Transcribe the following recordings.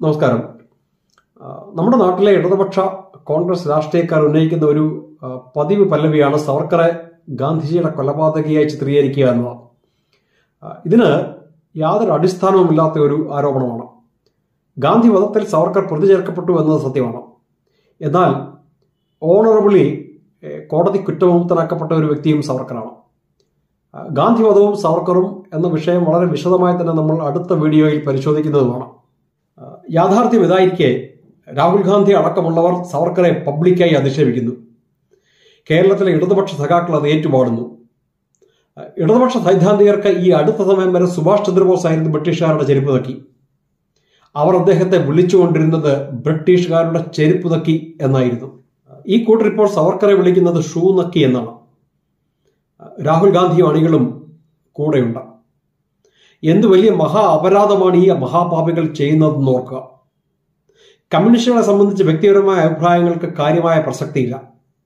നമസ്കാരം ആ, നമ്മുടെ നാട്ടിലെ ഇടതുപക്ഷ കോൺഗ്രസ് രാഷ്ട്രീയക്കാർ ഉന്നയിക്കുന്ന ഒരു ആ, പതിവ് പല്ലവിയാണ് സവർക്കറെ ഗാന്ധിജിയുടെ കൊലപാതകിയായി ചിത്രീകരിക്കുക എന്നതാണ് ആ, ഇതിന് യാതൊരു അടിസ്ഥാനവുമില്ലാത്ത ഒരു ആരോപണമാണ് ഗാന്ധി വധത്തിൽ സവർക്കർ പ്രതി ചേർക്കപ്പെട്ടു എന്നത് സത്യമാണ് എന്നാൽ ഓണറബിളി ഏ, കോടതി കുറ്റവിമുക്തനാക്കപ്പെട്ട ഒരു വ്യക്തിയും സവർക്കറാണ് ആ, ഗാന്ധി വധവും സവർക്കറും എന്ന വിഷയം വളരെ വിശദമായി തന്നെ നമ്മൾ അടുത്ത വീഡിയോയിൽ പരിശോധിക്കുന്നതുമാണ് ആ, യാഥാർത്ഥ്യം ഇതായിരിക്കെ രാഹുൽ ഗാന്ധി അടക്കമുള്ളവർ സവർക്കറെ പബ്ലിക്കായി അധിക്ഷേപിക്കുന്നു കേരളത്തിലെ ഇടതുപക്ഷ സഖാക്കൾ അത് ഏറ്റുപാടുന്നു ആ, ഇടതുപക്ഷ സൈദ്ധാന്തികർക്ക് ഈ അടുത്ത സമയം വരെ സുഭാഷ് ചന്ദ്രബോസ് ആയിരുന്നു ബ്രിട്ടീഷുകാരുടെ ചെരുപ്പ് നക്കി അവർ അദ്ദേഹത്തെ വിളിച്ചുകൊണ്ടിരുന്നത് ബ്രിട്ടീഷുകാരുടെ ചെരുപ്പ് നക്കി എന്നായിരുന്നു ഈ കൂട്ടർ ഇപ്പോൾ സവർക്കറെ വിളിക്കുന്നത് ഷൂ നക്കി എന്നാണ് രാഹുൽ ഗാന്ധിയും അണികളും കൂടെയുണ്ട് എന്ത് വലിയ മഹാ അപരാധമാണ് ഈ മഹാപാപികൾ ചെയ്യുന്നതെന്ന് ഓർക്കുക കമ്മ്യൂണിസ്റ്റുകളെ സംബന്ധിച്ച് വ്യക്തിപരമായ അഭിപ്രായങ്ങൾക്ക് കാര്യമായ പ്രസക്തിയില്ല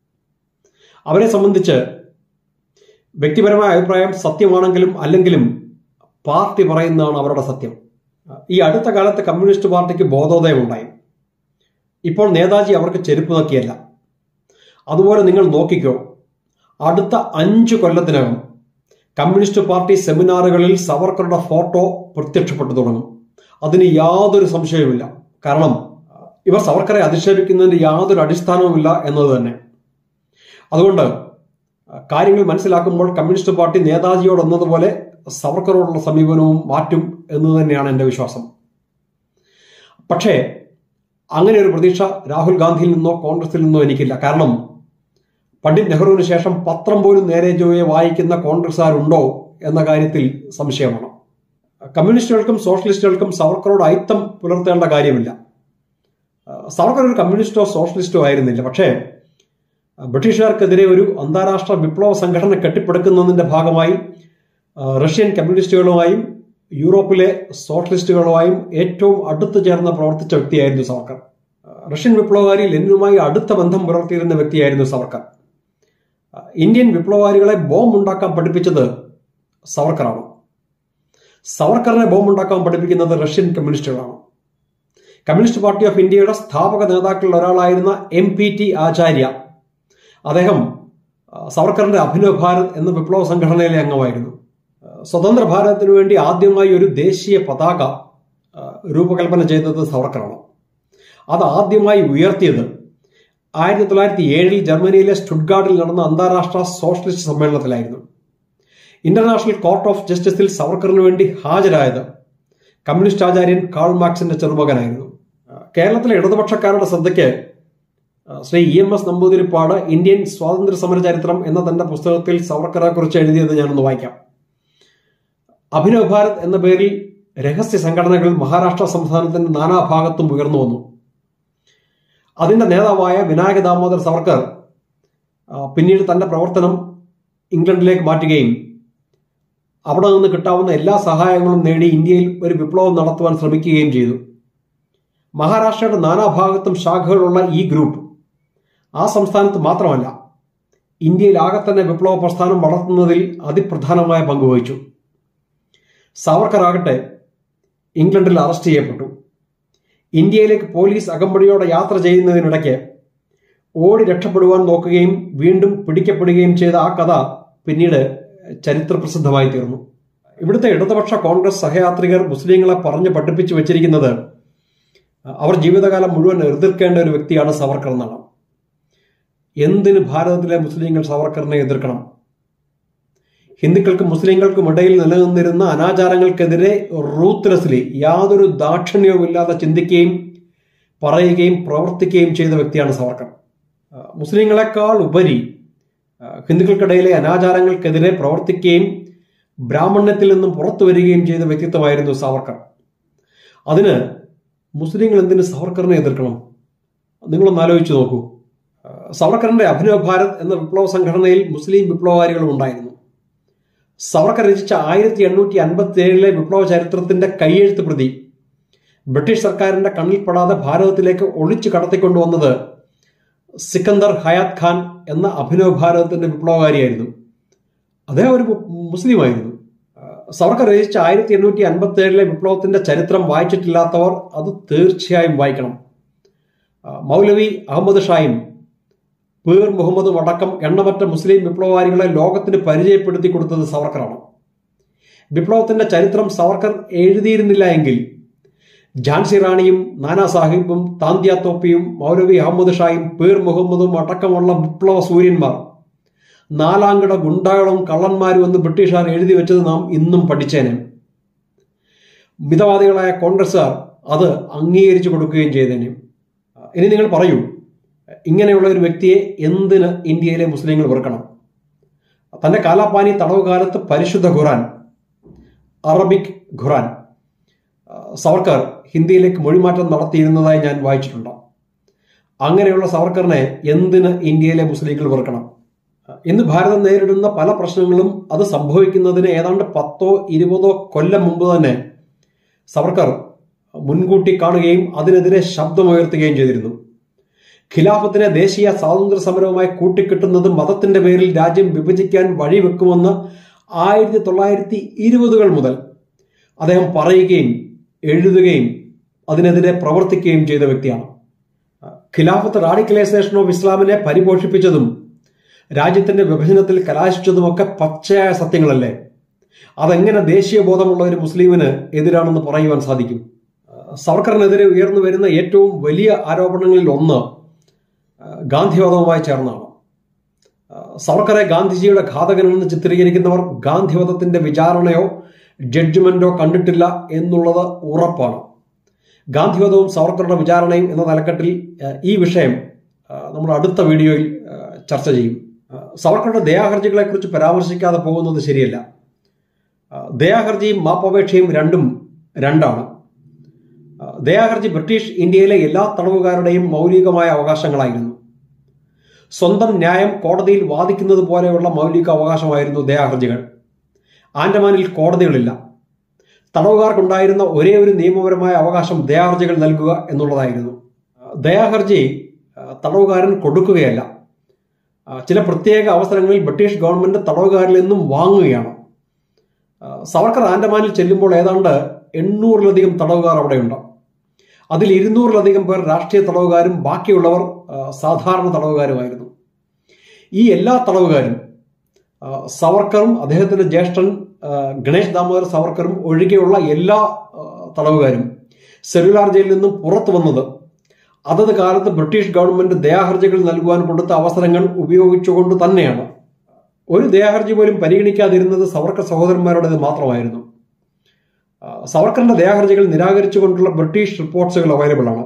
അവരെ സംബന്ധിച്ച് വ്യക്തിപരമായ അഭിപ്രായം സത്യമാണെങ്കിലും അല്ലെങ്കിലും പാർട്ടി പറയുന്നതാണ് അവരുടെ സത്യം ഈ അടുത്ത കാലത്ത് കമ്മ്യൂണിസ്റ്റ് പാർട്ടിക്ക് ബോധോദയം ഉണ്ടായി ഇപ്പോൾ നേതാജി അവർക്ക് ചെരുപ്പ് നോക്കിയല്ല അതുപോലെ നിങ്ങൾ നോക്കിക്കോ അടുത്ത അഞ്ചു കൊല്ലത്തിനകം കമ്മ്യൂണിസ്റ്റ് പാർട്ടി സെമിനാറുകളിൽ സവർക്കറുടെ ഫോട്ടോ പ്രത്യക്ഷപ്പെട്ടു തുടങ്ങും അതിന് യാതൊരു സംശയവുമില്ല കാരണം ഇവർ സവർക്കറെ അധിക്ഷേപിക്കുന്നതിന് യാതൊരു അടിസ്ഥാനവുമില്ല എന്നത് തന്നെ അതുകൊണ്ട് കാര്യങ്ങൾ മനസ്സിലാക്കുമ്പോൾ കമ്മ്യൂണിസ്റ്റ് പാർട്ടി നേതാജിയോട് എന്നതുപോലെ സവർക്കറോടുള്ള സമീപനവും മാറ്റും എന്ന് തന്നെയാണ് എൻ്റെ വിശ്വാസം പക്ഷേ അങ്ങനെ ഒരു പ്രതീക്ഷ രാഹുൽ ഗാന്ധിയിൽ നിന്നോ കോൺഗ്രസിൽ നിന്നോ എനിക്കില്ല കാരണം പണ്ഡിറ്റ് നെഹ്റുവിന് ശേഷം പത്രം പോലും നേരെ ജോയെ വായിക്കുന്ന കോൺഗ്രസ്സുകാരുണ്ടോ എന്ന കാര്യത്തിൽ സംശയമാണ് കമ്മ്യൂണിസ്റ്റുകൾക്കും സോഷ്യലിസ്റ്റുകൾക്കും സവർക്കറോട് അയിത്തം പുലർത്തേണ്ട കാര്യമില്ല സവർക്കർ ഒരു കമ്മ്യൂണിസ്റ്റോ സോഷ്യലിസ്റ്റോ ആയിരുന്നില്ല പക്ഷേ ബ്രിട്ടീഷുകാർക്കെതിരെ ഒരു അന്താരാഷ്ട്ര വിപ്ലവ സംഘടന കെട്ടിപ്പടുക്കുന്നതിന്റെ ഭാഗമായി റഷ്യൻ കമ്മ്യൂണിസ്റ്റുകളുമായും യൂറോപ്പിലെ സോഷ്യലിസ്റ്റുകളുമായും ഏറ്റവും അടുത്തു ചേർന്ന് പ്രവർത്തിച്ച വ്യക്തിയായിരുന്നു സവർക്കർ റഷ്യൻ വിപ്ലവകാരി ലെനിനുമായി അടുത്ത ബന്ധം പുലർത്തിയിരുന്ന വ്യക്തിയായിരുന്നു സവർക്കർ ഇന്ത്യൻ വിപ്ലവകാരികളെ ബോംബ് ഉണ്ടാക്കാൻ പഠിപ്പിച്ചത് സവർക്കറാണ് സവർക്കറിനെ ബോംബ് ഉണ്ടാക്കാൻ പഠിപ്പിക്കുന്നത് റഷ്യൻ കമ്മ്യൂണിസ്റ്റുകളാണ് കമ്മ്യൂണിസ്റ്റ് പാർട്ടി ഓഫ് ഇന്ത്യയുടെ സ്ഥാപക നേതാക്കളിൽ ഒരാളായിരുന്ന എം പി ടി ആചാര്യ അദ്ദേഹം സവർക്കറിന്റെ അഭിനവ് ഭാരത് എന്ന വിപ്ലവ സംഘടനയിലെ അംഗമായിരുന്നു സ്വതന്ത്ര ഭാരതത്തിനു വേണ്ടി ആദ്യമായി ഒരു ദേശീയ പതാക രൂപകൽപ്പന ചെയ്തത് സവർക്കറാണ് അത് ആദ്യമായി ഉയർത്തിയത് ആയിരത്തി തൊള്ളായിരത്തി ഏഴിൽ ജർമ്മനിയിലെ സ്റ്റുഡ്ഗാർഡിൽ നടന്ന അന്താരാഷ്ട്ര സോഷ്യലിസ്റ്റ് സമ്മേളനത്തിലായിരുന്നു ഇന്റർനാഷണൽ കോർട്ട് ഓഫ് ജസ്റ്റിസിൽ സവർക്കറിന് വേണ്ടി ഹാജരായത് കമ്മ്യൂണിസ്റ്റ് ആചാര്യൻ കാൾ മാർക്സിന്റെ ചെറുമകനായിരുന്നു കേരളത്തിലെ ഇടതുപക്ഷക്കാരുടെ ശ്രദ്ധയ്ക്ക് Shri E M S Namboodiripad Indian സ്വാതന്ത്ര്യ സമര ചരിത്രം എന്ന തന്റെ പുസ്തകത്തിൽ സവർക്കറെ കുറിച്ച് എഴുതിയത് ഞാനൊന്ന് വായിക്കാം അഭിനവ് ഭാരത് എന്ന പേരിൽ രഹസ്യ സംഘടനകൾ മഹാരാഷ്ട്ര സംസ്ഥാനത്തിന്റെ നാനാഭാഗത്തും ഉയർന്നു വന്നു അതിന്റെ നേതാവായ വിനായക ദാമോദർ സവർക്കർ പിന്നീട് തന്റെ പ്രവർത്തനം ഇംഗ്ലണ്ടിലേക്ക് മാറ്റുകയും അവിടെ നിന്ന് കിട്ടാവുന്ന എല്ലാ സഹായങ്ങളും നേടി ഇന്ത്യയിൽ ഒരു വിപ്ലവം നടത്തുവാൻ ശ്രമിക്കുകയും ചെയ്തു മഹാരാഷ്ട്രയുടെ നാനാഭാഗത്തും ശാഖകളുള്ള ഈ ഗ്രൂപ്പ് ആ സംസ്ഥാനത്ത് മാത്രമല്ല ഇന്ത്യയിൽ ആകെ തന്നെ വിപ്ലവ പ്രസ്ഥാനം വളർത്തുന്നതിൽ അതിപ്രധാനമായ പങ്കുവഹിച്ചു സാവർക്കർ ആകട്ടെ ഇംഗ്ലണ്ടിൽ അറസ്റ്റ് ചെയ്യപ്പെട്ടു ഇന്ത്യയിലേക്ക് പോലീസ് അകമ്പടിയോടെ യാത്ര ചെയ്യുന്നതിനിടയ്ക്ക് ഓടി രക്ഷപ്പെടുവാൻ നോക്കുകയും വീണ്ടും പിടിക്കപ്പെടുകയും ചെയ്ത ആ കഥ പിന്നീട് ചരിത്രപ്രസിദ്ധമായി തീർന്നു ഇവിടുത്തെ ഇടതുപക്ഷ കോൺഗ്രസ് സഹയാത്രികർ മുസ്ലിങ്ങളെ പറഞ്ഞു പഠിപ്പിച്ചു വെച്ചിരിക്കുന്നത് അവർ ജീവിതകാലം മുഴുവൻ എതിർക്കേണ്ട ഒരു വ്യക്തിയാണ് സവർക്കർ എന്നാണ് എന്തിന് ഭാരതത്തിലെ മുസ്ലിങ്ങൾ സവർക്കറിനെ എതിർക്കണം ഹിന്ദുക്കൾക്കും മുസ്ലിങ്ങൾക്കും ഇടയിൽ നിലനിന്നിരുന്ന അനാചാരങ്ങൾക്കെതിരെ റൂത്ത്ലെസ്ലി യാതൊരു ദാക്ഷിണ്യവുമില്ലാതെ ചിന്തിക്കുകയും പറയുകയും പ്രവർത്തിക്കുകയും ചെയ്ത വ്യക്തിയാണ് സവർക്കർ മുസ്ലിങ്ങളെക്കാൾ ഉപരി ഹിന്ദുക്കൾക്കിടയിലെ അനാചാരങ്ങൾക്കെതിരെ പ്രവർത്തിക്കുകയും ബ്രാഹ്മണ്യത്തിൽ നിന്നും പുറത്തു വരികയും ചെയ്ത വ്യക്തിത്വമായിരുന്നു സാവർക്കർ അതിന് മുസ്ലിങ്ങൾ എന്തിന് സവർക്കറിനെ എതിർക്കണം നിങ്ങളൊന്ന് ആലോചിച്ചു നോക്കൂ സവർക്കറിന്റെ അഭിനവ് ഭാരത് എന്ന വിപ്ലവ സംഘടനയിൽ മുസ്ലിം വിപ്ലവകാരികളും ഉണ്ടായിരുന്നു സവർക്കർ രചിച്ച ആയിരത്തി എണ്ണൂറ്റി അൻപത്തി ഏഴിലെ വിപ്ലവ ചരിത്രത്തിന്റെ കൈയെഴുത്ത് പ്രതി ബ്രിട്ടീഷ് സർക്കാരിന്റെ കണ്ണിൽപ്പെടാതെ ഭാരതത്തിലേക്ക് ഒളിച്ചു കടത്തിക്കൊണ്ടുവന്നത് സിക്കന്ദർ ഹയാത്ത് ഖാൻ എന്ന അഭിനവ് ഭാരതത്തിന്റെ വിപ്ലവകാരിയായിരുന്നു അദ്ദേഹം ഒരു മുസ്ലിമായിരുന്നു സവർക്കർ രചിച്ച ആയിരത്തി എണ്ണൂറ്റി അൻപത്തി ഏഴിലെ വിപ്ലവത്തിന്റെ ചരിത്രം വായിച്ചിട്ടില്ലാത്തവർ അത് തീർച്ചയായും വായിക്കണം ആ, മൗലവി അഹമ്മദ് ഷായും പീർ മുഹമ്മദും അടക്കം എണ്ണമറ്റ മുസ്ലിം വിപ്ലവകാരികളെ ലോകത്തിന് പരിചയപ്പെടുത്തി കൊടുത്തത് സവർക്കറാണ് വിപ്ലവത്തിന്റെ ചരിത്രം സവർക്കർ എഴുതിയിരുന്നില്ല എങ്കിൽ ഝാൻസി റാണിയും നാനാ സാഹിബും താന്ത്യ തോപ്പിയും മൗലവി അഹമ്മദ് ഷായും പീർ മുഹമ്മദും അടക്കമുള്ള വിപ്ലവ സൂര്യന്മാർ നാലാംകിട ഗുണ്ടകളും കള്ളന്മാരും എന്ന് ബ്രിട്ടീഷുകാർ എഴുതി വെച്ചത് നാം ഇന്നും പഠിച്ചേനെ മിതവാദികളായ കോൺഗ്രസ്സുകാർ അത് അംഗീകരിച്ചു കൊടുക്കുകയും ചെയ്തേനെ ഇനി നിങ്ങൾ പറയൂ ഇങ്ങനെയുള്ള ഒരു വ്യക്തിയെ എന്തിന് ഇന്ത്യയിലെ മുസ്ലിങ്ങൾ വെറുക്കണം തന്റെ കാലാപ്പാനി തടവ് കാലത്ത് പരിശുദ്ധ ഖുറാൻ അറബിക് ഖുറാൻ ആ, സവർക്കർ ഹിന്ദിയിലേക്ക് മൊഴിമാറ്റം നടത്തിയിരുന്നതായി ഞാൻ വായിച്ചിട്ടുണ്ട് അങ്ങനെയുള്ള സവർക്കറിനെ എന്തിന് ഇന്ത്യയിലെ മുസ്ലിങ്ങൾ വെറുക്കണം ഇന്ന് ഭാരതം നേരിടുന്ന പല പ്രശ്നങ്ങളും അത് സംഭവിക്കുന്നതിന് ഏതാണ്ട് പത്തോ ഇരുപതോ കൊല്ലം മുമ്പ് തന്നെ സവർക്കർ മുൻകൂട്ടി കാണുകയും അതിനെതിരെ ശബ്ദമുയർത്തുകയും ചെയ്തിരുന്നു ഖിലാഫത്തിനെ ദേശീയ സ്വാതന്ത്ര്യ സമരവുമായി കൂട്ടിക്കെട്ടുന്നത് മതത്തിന്റെ പേരിൽ രാജ്യം വിഭജിക്കാൻ വഴിവെക്കുമെന്ന് ആയിരത്തി തൊള്ളായിരത്തി ഇരുപതുകൾ മുതൽ അദ്ദേഹം പറയുകയും എഴുതുകയും അതിനെതിരെ പ്രവർത്തിക്കുകയും ചെയ്ത വ്യക്തിയാണ് ഖിലാഫത്ത് റാഡിക്കലൈസേഷൻ ഓഫ് ഇസ്ലാമിനെ പരിപോഷിപ്പിച്ചതും രാജ്യത്തിന്റെ വിഭജനത്തിൽ കലാശിച്ചതുമൊക്കെ പച്ചയായ സത്യങ്ങളല്ലേ അതെങ്ങനെ ദേശീയ ബോധമുള്ള ഒരു മുസ്ലിമിന് എതിരാണെന്ന് പറയുവാൻ സാധിക്കും സവർക്കറിനെതിരെ ഉയർന്നു വരുന്ന ഏറ്റവും വലിയ ആരോപണങ്ങളിൽ ഒന്ന് ഗാന്ധിവാദവുമായി ചേർന്നാണ് സവർക്കറെ ഗാന്ധിജിയുടെ ഘാതകനെന്ന് ചിത്രീകരിക്കുന്നവർ ഗാന്ധിവധത്തിന്റെ വിചാരണയോ ജഡ്ജ്മെന്റോ കണ്ടിട്ടില്ല എന്നുള്ളത് ഉറപ്പാണ് ഗാന്ധിവധവും സവർക്കറുടെ വിചാരണയും എന്ന തലക്കെട്ടിൽ ഏഹ്, ഈ വിഷയം ഏഹ്, നമ്മൾ അടുത്ത വീഡിയോയിൽ ഏഹ്, ചർച്ച ചെയ്യും ഏഹ്, സവർക്കറുടെ ദയാഹർജികളെ കുറിച്ച് പരാമർശിക്കാതെ പോകുന്നത് ശരിയല്ല ഏഹ്, ദയാഹർജിയും മാപ്പപേക്ഷയും രണ്ടും രണ്ടാണ് ഏഹ്, ദയാഹർജി ബ്രിട്ടീഷ് ഇന്ത്യയിലെ എല്ലാ തടവുകാരുടെയും മൗലികമായ അവകാശങ്ങളായിരുന്നു സ്വന്തം ന്യായം കോടതിയിൽ വാദിക്കുന്നത് പോലെയുള്ള മൗലിക അവകാശമായിരുന്നു ദയാഹർജികൾ ആൻഡമാനിൽ കോടതികളില്ല തടവുകാർക്കുണ്ടായിരുന്ന ഒരേ ഒരു നിയമപരമായ അവകാശം ദയാഹർജികൾ നൽകുക എന്നുള്ളതായിരുന്നു ദയാഹർജി ആ, തടവുകാരൻ കൊടുക്കുകയല്ല ആ, ചില പ്രത്യേക അവസരങ്ങളിൽ ബ്രിട്ടീഷ് ഗവൺമെന്റ് തടവുകാരിൽ നിന്നും വാങ്ങുകയാണ് ആ, സവർക്കർ ആൻഡമാനിൽ ചെല്ലുമ്പോൾ ഏതാണ്ട് എണ്ണൂറിലധികം തടവുകാർ അവിടെയുണ്ട് അതിൽ ഇരുന്നൂറിലധികം പേർ രാഷ്ട്രീയ തടവുകാരും ബാക്കിയുള്ളവർ ആ, സാധാരണ തടവുകാരുമായിരുന്നു ഈ എല്ലാ തടവുകാരും ആ, സവർക്കറും അദ്ദേഹത്തിന്റെ ജ്യേഷ്ഠൻ ആ, ഗണേഷ് ദാമോദർ സവർക്കറും ഒഴികെയുള്ള എല്ലാ ആ, തടവുകാരും സെല്ലുലാർ ജയിലിൽ നിന്നും പുറത്തു വന്നത് അതത് കാലത്ത് ബ്രിട്ടീഷ് ഗവൺമെന്റ് ദയാഹർജികൾ നൽകുവാൻ കൊടുത്ത അവസരങ്ങൾ ഉപയോഗിച്ചുകൊണ്ട് തന്നെയാണ് ഒരു ദയാഹർജി പോലും പരിഗണിക്കാതിരുന്നത് സവർക്കർ സഹോദരന്മാരുടേത് മാത്രമായിരുന്നു ആ, സവർക്കറിന്റെ ദയാഹർജികൾ നിരാകരിച്ചുകൊണ്ടുള്ള ബ്രിട്ടീഷ് റിപ്പോർട്ട്സുകൾ അവൈലബിൾ ആണ്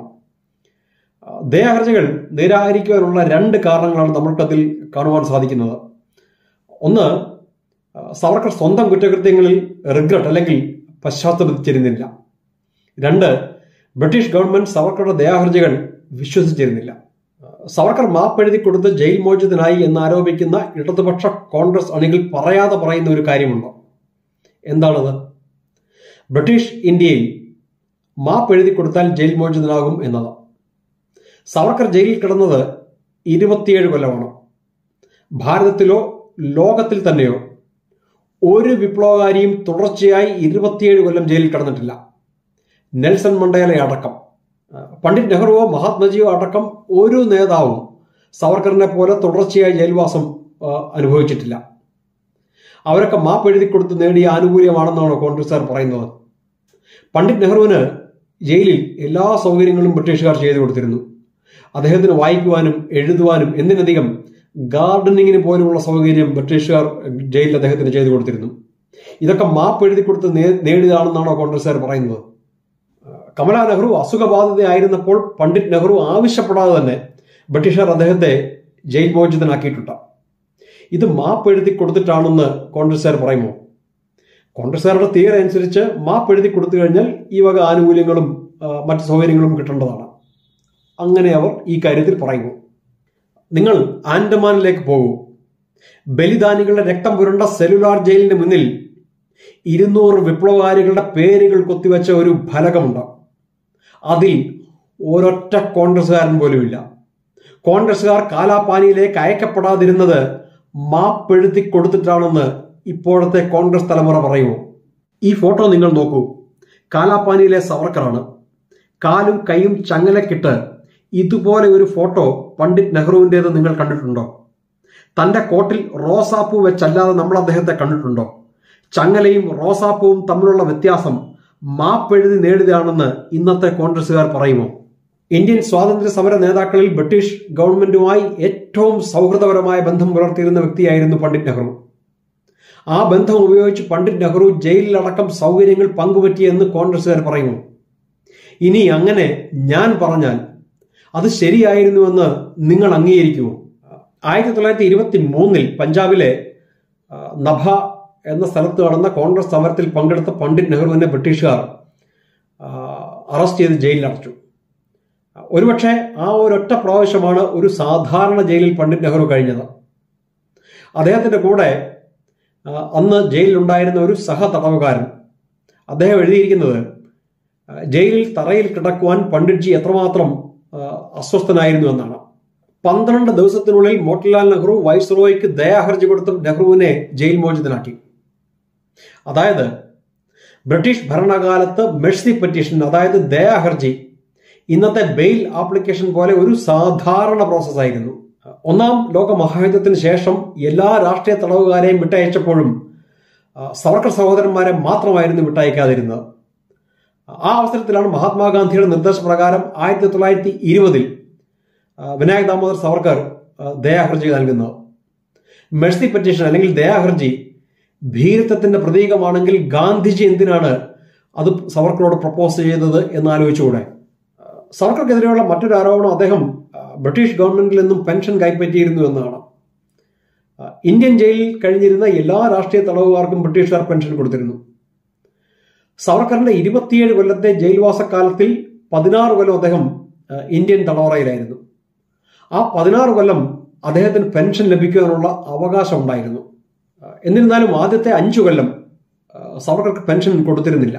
ആ, ദയാഹർജികൾ നിരാകരിക്കുവാനുള്ള രണ്ട് കാരണങ്ങളാണ് നമ്മൾക്കതിൽ കാണുവാൻ സാധിക്കുന്നത് ഒന്ന് ആ, സവർക്കർ സ്വന്തം കുറ്റകൃത്യങ്ങളിൽ റിഗ്രറ്റ് അല്ലെങ്കിൽ പശ്ചാത്തപിച്ചിരുന്നില്ല രണ്ട് ബ്രിട്ടീഷ് ഗവൺമെന്റ് സവർക്കറുടെ ദയാഹർജികൾ വിശ്വസിച്ചിരുന്നില്ല ആ, സവർക്കർ മാപ്പെഴുതി കൊടുത്ത് ജയിൽ മോചിതനായി എന്നാരോപിക്കുന്ന ഇടതുപക്ഷ കോൺഗ്രസ് അണികൾ പറയാതെ പറയുന്ന ഒരു കാര്യമുണ്ട് എന്താണത് ബ്രിട്ടീഷ് ഇന്ത്യയിൽ മാപ്പ് എഴുതി കൊടുത്താൽ ജയിൽ മോചിതനാകും എന്നത് സവർക്കർ ജയിലിൽ കിടന്നത് ഇരുപത്തിയേഴ് കൊല്ലമാണ് ഭാരതത്തിലോ ലോകത്തിൽ തന്നെയോ ഒരു വിപ്ലവകാരിയും തുടർച്ചയായി ഇരുപത്തിയേഴ് കൊല്ലം ജയിലിൽ കിടന്നിട്ടില്ല നെൽസൺ മണ്ടേല അടക്കം ആ, പണ്ഡിറ്റ് നെഹ്റുവോ മഹാത്മജിയോ അടക്കം ഒരു നേതാവും സവർക്കറിനെ പോലെ തുടർച്ചയായി ജയിൽവാസം ആ, അനുഭവിച്ചിട്ടില്ല അവരൊക്കെ മാപ്പ് എഴുതി കൊടുത്ത് നേടിയ ആനുകൂല്യമാണെന്നാണ് കോൺഗ്രസ്സുകാർ പറയുന്നത് പണ്ഡിറ്റ് നെഹ്റുവിന് ജയിലിൽ എല്ലാ സൗകര്യങ്ങളും ബ്രിട്ടീഷുകാർ ചെയ്തു കൊടുത്തിരുന്നു അദ്ദേഹത്തിന് വായിക്കുവാനും എഴുതുവാനും എന്തിനധികം ഗാർഡനിങ്ങിന് പോലുമുള്ള സൗകര്യം ബ്രിട്ടീഷുകാർ ജയിലിൽ അദ്ദേഹത്തിന് ചെയ്തു കൊടുത്തിരുന്നു ഇതൊക്കെ മാപ്പ് എഴുതി കൊടുത്ത് നേ- നേടിയതാണെന്നാണോ കോൺഗ്രസ്സുകാർ പറയുന്നത് കമലാ നെഹ്റു അസുഖബാധിതയായിരുന്നപ്പോൾ പണ്ഡിറ്റ് നെഹ്റു ആവശ്യപ്പെടാതെ തന്നെ ബ്രിട്ടീഷുകാർ അദ്ദേഹത്തെ ജയിൽ മോചിതനാക്കിയിട്ടുണ്ട് ഇത് മാപ്പ് എഴുതി കൊടുത്തിട്ടാണെന്ന് കോൺഗ്രസ്സുകാർ പറയുമോ കോൺഗ്രസ്സുകാരുടെ തീരെ അനുസരിച്ച് മാപ്പ് എഴുതി കൊടുത്തു കഴിഞ്ഞാൽ ഈ വക ആനുകൂല്യങ്ങളും ആ, മറ്റ് സൗകര്യങ്ങളും കിട്ടേണ്ടതാണ് അങ്ങനെ അവർ ഈ കാര്യത്തിൽ പറയുന്നു നിങ്ങൾ ആൻഡമാനിലേക്ക് പോകൂ ബലിദാനികളുടെ രക്തം പുരണ്ട സെല്ലുലാർ ജയിലിന് മുന്നിൽ ഇരുന്നൂറ് വിപ്ലവകാരികളുടെ പേരുകൾ കൊത്തിവെച്ച ഒരു ഫലകമുണ്ട് അതിൽ ഒരൊറ്റ കോൺഗ്രസ്സുകാരൻ പോലുമില്ല കോൺഗ്രസ്സുകാർ കാലാപാനിയിലേക്ക് അയക്കപ്പെടാതിരുന്നത് മാപ്പെഴുത്തി കൊടുത്തിട്ടാണെന്ന് ഇപ്പോഴത്തെ കോൺഗ്രസ് തലമുറ പറയുമോ ഈ ഫോട്ടോ നിങ്ങൾ നോക്കൂ കാലാപ്പാനിയിലെ സവർക്കറാണ് കാലും കൈയും ചങ്ങലക്കിട്ട് ഇതുപോലെ ഒരു ഫോട്ടോ പണ്ഡിറ്റ് നെഹ്റുവിൻ്റേത് നിങ്ങൾ കണ്ടിട്ടുണ്ടോ തന്റെ കോട്ടിൽ റോസാപ്പൂ വെച്ചല്ലാതെ നമ്മൾ അദ്ദേഹത്തെ കണ്ടിട്ടുണ്ടോ ചങ്ങലയും റോസാപ്പൂവും തമ്മിലുള്ള വ്യത്യാസം മാപ്പെഴുതി നേടിയതാണെന്ന് ഇന്നത്തെ കോൺഗ്രസുകാർ പറയുമോ ഇന്ത്യൻ സ്വാതന്ത്ര്യ സമര നേതാക്കളിൽ ബ്രിട്ടീഷ് ഗവൺമെന്റുമായി ഏറ്റവും സൗഹൃദപരമായ ബന്ധം പുലർത്തിയിരുന്ന വ്യക്തിയായിരുന്നു പണ്ഡിറ്റ് നെഹ്റു ആ ബന്ധം ഉപയോഗിച്ച് പണ്ഡിറ്റ് നെഹ്റു ജയിലിലടക്കം സൗകര്യങ്ങൾ പങ്കുപറ്റിയെന്ന് കോൺഗ്രസുകാർ പറയുന്നു ഇനി അങ്ങനെ ഞാൻ പറഞ്ഞാൽ അത് ശരിയായിരുന്നുവെന്ന് നിങ്ങൾ അംഗീകരിക്കുമോ ആയിരത്തി തൊള്ളായിരത്തി ഇരുപത്തി മൂന്നിൽ പഞ്ചാബിലെ ആ, നഭ എന്ന സ്ഥലത്ത് നടന്ന കോൺഗ്രസ് സമരത്തിൽ പങ്കെടുത്ത പണ്ഡിറ്റ് നെഹ്റുവിനെ ബ്രിട്ടീഷുകാർ ആ, അറസ്റ്റ് ചെയ്ത് ജയിലിലടച്ചു ഒരുപക്ഷെ ആ ഒരൊറ്റ പ്രാവശ്യമാണ് ഒരു സാധാരണ ജയിലിൽ പണ്ഡിറ്റ് നെഹ്റു കഴിഞ്ഞത് അദ്ദേഹത്തിന്റെ കൂടെ ആ, അന്ന് ജയിലിലുണ്ടായിരുന്ന ഒരു സഹ തടവുകാരൻ അദ്ദേഹം എഴുതിയിരിക്കുന്നത് ആ, ജയിലിൽ തറയിൽ കിടക്കുവാൻ പണ്ഡിറ്റ്ജി എത്രമാത്രം ആ, അസ്വസ്ഥനായിരുന്നു എന്നാണ് പന്ത്രണ്ട് ദിവസത്തിനുള്ളിൽ മോട്ടിലാൽ നെഹ്റു വൈസ്രോയ്ക്ക് ദയാഹർജി കൊടുത്ത് നെഹ്റുവിനെ ജയിൽ മോചിതനാക്കി അതായത് ബ്രിട്ടീഷ് ഭരണകാലത്ത് മെഴ്സി പെറ്റീഷൻ അതായത് ദയാഹർജി ഇന്നത്തെ ബെയിൽ ആപ്ലിക്കേഷൻ പോലെ ഒരു സാധാരണ പ്രോസസ്സായിരുന്നു ഒന്നാം ലോക മഹായുദ്ധത്തിന് ശേഷം എല്ലാ രാഷ്ട്രീയ തടവുകാരെയും വിട്ടയച്ചപ്പോഴും ആ, സവർക്കർ സഹോദരന്മാരെ മാത്രമായിരുന്നു വിട്ടയക്കാതിരുന്നത് ആ അവസരത്തിലാണ് മഹാത്മാഗാന്ധിയുടെ നിർദ്ദേശപ്രകാരം ആയിരത്തി തൊള്ളായിരത്തി ഇരുപതിൽ വിനായക് ദാമോദർ സവർക്കർ ആ, ദയാഹർജി നൽകുന്നത് മെഴ്സി പെറ്റീഷൻ അല്ലെങ്കിൽ ദയാഹർജി ഭീരത്വത്തിന്റെ പ്രതീകമാണെങ്കിൽ ഗാന്ധിജി എന്തിനാണ് അത് സവർക്കറോട് പ്രപ്പോസ് ചെയ്തത് എന്ന് ആലോചിച്ചുകൂടെ ആ, സവർക്കർക്കെതിരെയുള്ള മറ്റൊരു ആരോപണം അദ്ദേഹം ആ, ബ്രിട്ടീഷ് ഗവൺമെന്റിൽ നിന്നും പെൻഷൻ കൈപ്പറ്റിയിരുന്നു എന്നാണ് ആ, ഇന്ത്യൻ ജയിലിൽ കഴിഞ്ഞിരുന്ന എല്ലാ രാഷ്ട്രീയ തടവുകാർക്കും ബ്രിട്ടീഷുകാർ പെൻഷൻ കൊടുത്തിരുന്നു സവർക്കറിന്റെ ഇരുപത്തിയേഴ് കൊല്ലത്തെ ജയിൽവാസക്കാലത്തിൽ പതിനാറ് കൊല്ലം അദ്ദേഹം ആ, ഇന്ത്യൻ തടവറയിലായിരുന്നു ആ പതിനാറ് കൊല്ലം അദ്ദേഹത്തിന് പെൻഷൻ ലഭിക്കുവാനുള്ള അവകാശം ഉണ്ടായിരുന്നു ആ, എന്നിരുന്നാലും ആദ്യത്തെ അഞ്ചു കൊല്ലം ആ, സവർക്കർക്ക് പെൻഷൻ കൊടുത്തിരുന്നില്ല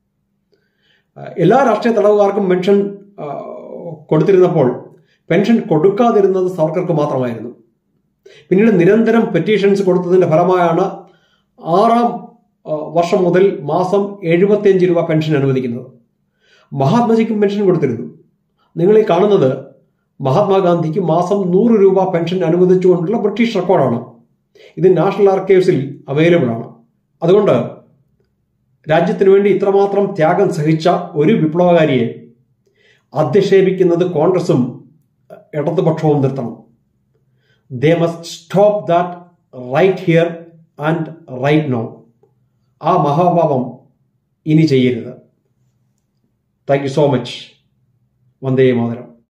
ആ, എല്ലാ രാഷ്ട്രീയ തടവുകാർക്കും പെൻഷൻ ആ, കൊടുത്തിരുന്നപ്പോൾ പെൻഷൻ കൊടുക്കാതിരുന്നത് സവർക്കർക്ക് മാത്രമായിരുന്നു പിന്നീട് നിരന്തരം പെറ്റീഷൻസ് കൊടുത്തതിന്റെ ഫലമായാണ് ആറാം ആ, വർഷം മുതൽ മാസം എഴുപത്തിയഞ്ച് രൂപ പെൻഷൻ അനുവദിക്കുന്നത് മഹാത്മജിക്കും പെൻഷൻ കൊടുത്തിരുന്നു നിങ്ങൾ ഈ കാണുന്നത് മഹാത്മാഗാന്ധിക്ക് മാസം നൂറ് രൂപ പെൻഷൻ അനുവദിച്ചുകൊണ്ടുള്ള ബ്രിട്ടീഷ് റെക്കോർഡാണ് ഇത് നാഷണൽ ആർക്കൈവ്സിൽ അവൈലബിൾ ആണ് അതുകൊണ്ട് രാജ്യത്തിനു വേണ്ടി ഇത്രമാത്രം ത്യാഗം സഹിച്ച ഒരു വിപ്ലവകാരിയെ അധിക്ഷേപിക്കുന്നത് കോൺഗ്രസും ഇടതുപക്ഷവും നിർത്തണം they must stop that right here and right now ആ മഹാപാപം ഇനി ചെയ്യരുത് thank you so much Vande Mataram